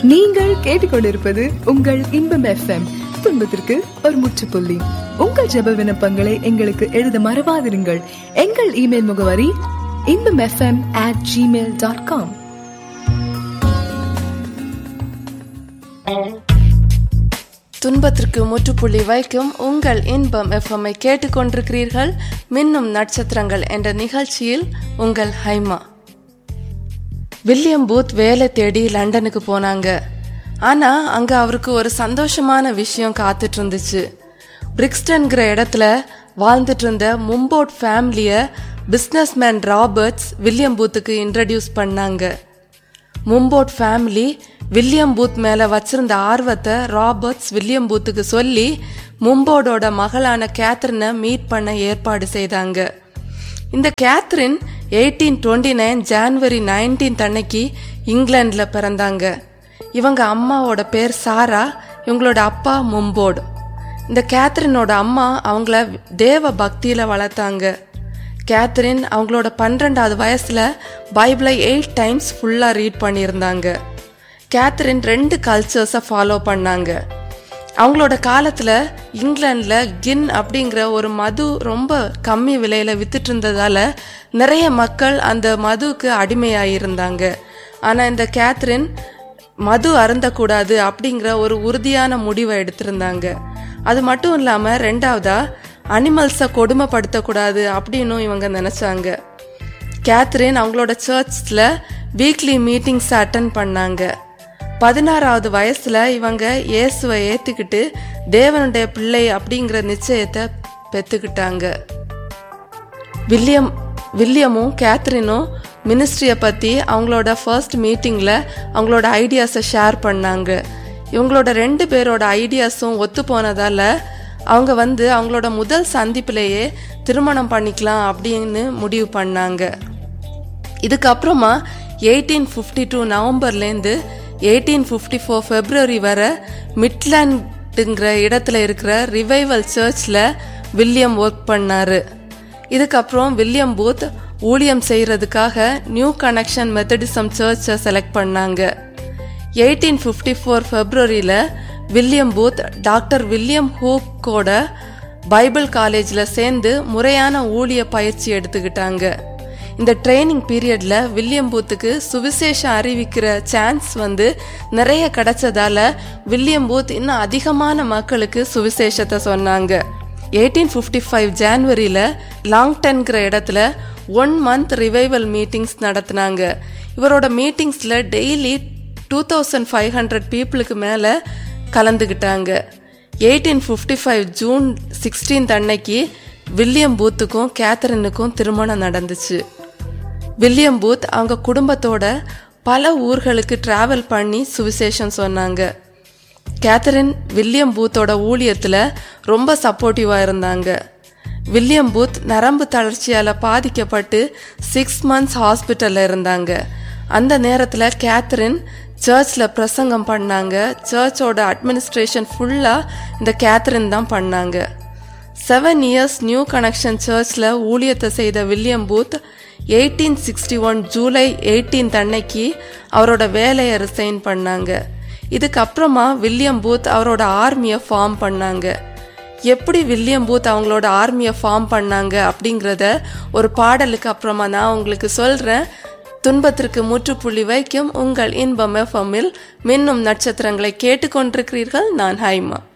நீங்கள் கேட்டுக்கொண்டிருப்பது உங்கள் இன்பம் எஃப்எம் துன்பத்திற்கு ஒரு முற்றுப்புள்ளி உங்கள் ஜெப விண்ணப்பங்களை எங்களுக்கு எழுத மறவாதிருங்கள் எங்கள் இமெயில் முகவரி Inbam FM at gmail dot com துன்பத்திற்கு முற்றுப்புள்ளி வைக்கும் உங்கள் இன்பம் எஃப்எம்ஐ கேட்டுக்கொண்டிருக்கிறீர்கள் மின்னும் நட்சத்திரங்கள் என்ற நிகழ்ச்சியில் உங்கள் ஹைமா வில்லியம் பூத் வேலை தேடி லண்டனுக்கு போனாங்க ஆனா அங்க அவருக்கு ஒரு சந்தோஷமான விஷயம் காத்துட்டு இருந்துச்சு பிரிக்ஸ்டன்கிற இடத்துல வாழ்ந்துட்டு இருந்த மும்போட் ஃபேமிலிய பிஸ்னஸ்மேன் ராபர்ட்ஸ் வில்லியம் பூத்துக்கு இன்ட்ரடியூஸ் பண்ணாங்க மும்போட் ஃபேமிலி வில்லியம் பூத் மேல வச்சிருந்த ஆர்வத்தை ராபர்ட்ஸ் வில்லியம் பூத்துக்கு சொல்லி மும்போடோட மகளான கேத்ரினை மீட் பண்ண ஏற்பாடு செய்தாங்க இந்த Catherine eighteen twenty nine January nineteen அன்னைக்கு இங்கிலாந்துல பிறந்தாங்க இவங்க அம்மாவோட பேர் சாரா இவங்களோட அப்பா மும்போடு இந்த கேத்ரினோட அம்மா அவங்கள தேவ பக்தியில வளர்த்தாங்க கேத்ரின் அவங்களோட பன்னிரெண்டாவது வயசுல பைபிளை எயிட் டைம்ஸ் ஃபுல்லா ரீட் பண்ணியிருந்தாங்க கேத்ரின் ரெண்டு கல்ச்சர்ஸை ஃபாலோ பண்ணாங்க அவங்களோட காலத்துல இங்கிலாந்துல கின் அப்படிங்கிற ஒரு மது ரொம்ப கம்மி விலையில வித்துட்டு இருந்ததால நிறைய மக்கள் அந்த மதுவுக்கு அடிமையாயிருந்தாங்க ஆனா இந்த கேத்ரின் மது அருந்தக்கூடாது அப்படிங்கிற ஒரு உறுதியான முடிவை எடுத்திருந்தாங்க அது மட்டும் இல்லாம ரெண்டாவதா அனிமல்ஸை கொடுமைப்படுத்தக்கூடாது அப்படின்னும் இவங்க நினைச்சாங்க கேத்ரின் அவங்களோட சர்ச்ல வீக்லி மீட்டிங்ஸ் அட்டன் பண்ணாங்க பதினாறாவது வயசுல இவங்க இயேசுவை ஏத்துக்கிட்டு தேவனுடைய பிள்ளை அப்படிங்கிற நிச்சயத்தை பெத்துக்கிட்டாங்க வில்லியம் வில்லியமும் கேத்ரினும் மினிஸ்ட்ரியை பற்றி அவங்களோட ஃபர்ஸ்ட் மீட்டிங்கில் அவங்களோட ஐடியாஸை ஷேர் பண்ணாங்க இவங்களோட ரெண்டு பேரோட ஐடியாஸும் ஒத்து போனதால அவங்க வந்து அவங்களோட முதல் சந்திப்பிலேயே திருமணம் பண்ணிக்கலாம் அப்படின்னு முடிவு பண்ணாங்க இதுக்கப்புறமா எயிட்டீன் ஃபிஃப்டி டூ நவம்பர்லேருந்து எயிட்டீன் ஃபிஃப்டி ஃபோர் ஃபெப்ரவரி வரை மிட்லாண்டுங்கிற இடத்துல இருக்கிற ரிவைவல் சர்ச்சில் வில்லியம் ஒர்க் பண்ணாரு இதுக்கப்புறம் வில்லியம் பூத் ஊழியம் செய்யறதுக்காக நியூ கனெக்ஷன் மெத்தடிசம் சர்ச்சை செலக்ட் பண்ணாங்க எயிட்டீன் ஃபிஃப்டி ஃபோர் ஃபெப்ரவரியில் வில்லியம் பூத் டாக்டர் வில்லியம் ஹூக்கோட பைபிள் காலேஜில் சேர்ந்து முறையான ஊழிய பயிற்சி எடுத்துக்கிட்டாங்க இந்த ட்ரைனிங் பீரியட்ல வில்லியம் பூத்துக்கு சுவிசேஷம் அறிவிக்கிற சான்ஸ் வந்து நிறைய கிடைச்சதால வில்லியம் பூத் இன்னும் அதிகமான மக்களுக்கு சுவிசேஷத்தை சொன்னாங்க எயிட்டீன் ஃபிஃப்டி ஃபைவ் ஜான்வரியில் லாங்டன்கிற இடத்துல ஒன் மந்த் ரிவைவல் மீட்டிங்ஸ் நடத்தினாங்க இவரோட மீட்டிங்ஸில் daily two thousand five hundred பீப்புளுக்கு மேலே கலந்துக்கிட்டாங்க eighteen fifty five June sixteenth அன்னைக்கு வில்லியம் பூத்துக்கும் கேத்தரினுக்கும் திருமணம் நடந்துச்சு வில்லியம் பூத் அவங்க குடும்பத்தோட பல ஊர்களுக்கு டிராவல் பண்ணி சுவிசேஷம் சொன்னாங்க கேத்தரின் வில்லியம் பூத்தோட ஊழியத்தில் ரொம்ப சப்போர்ட்டிவாக இருந்தாங்க வில்லியம் பூத் நரம்பு தளர்ச்சியால் பாதிக்கப்பட்டு சிக்ஸ் மந்த்ஸ் ஹாஸ்பிட்டலில் இருந்தாங்க அந்த நேரத்தில் கேத்தரின் சர்ச்சில் பிரசங்கம் பண்ணாங்க சர்ச்சோட அட்மினிஸ்ட்ரேஷன் ஃபுல்லாக இந்த கேத்தரின் தான் பண்ணாங்க செவன் இயர்ஸ் நியூ கனெக்ஷன் சர்ச்சில் ஊழியத்தை செய்த William Booth eighteen sixty one July eighteenth அன்னைக்கு அவரோட வேலையை ரிசைன் பண்ணாங்க இதுக்கப்புறமா வில்லியம் பூத் அவரோட ஆர்மியை ஃபார்ம் பண்ணாங்க எப்படி வில்லியம் பூத் அவங்களோட ஆர்மியை ஃபார்ம் பண்ணாங்க அப்படிங்கிறத ஒரு பாடலுக்கு அப்புறமா நான் உங்களுக்கு சொல்கிறேன் துன்பத்திற்கு முற்றுப்புள்ளி வைக்கும் உங்கள் இன்பம் எஃப்எம்மில் மின்னும் நட்சத்திரங்களை கேட்டுக்கொண்டிருக்கிறீர்கள் நான் ஹைமா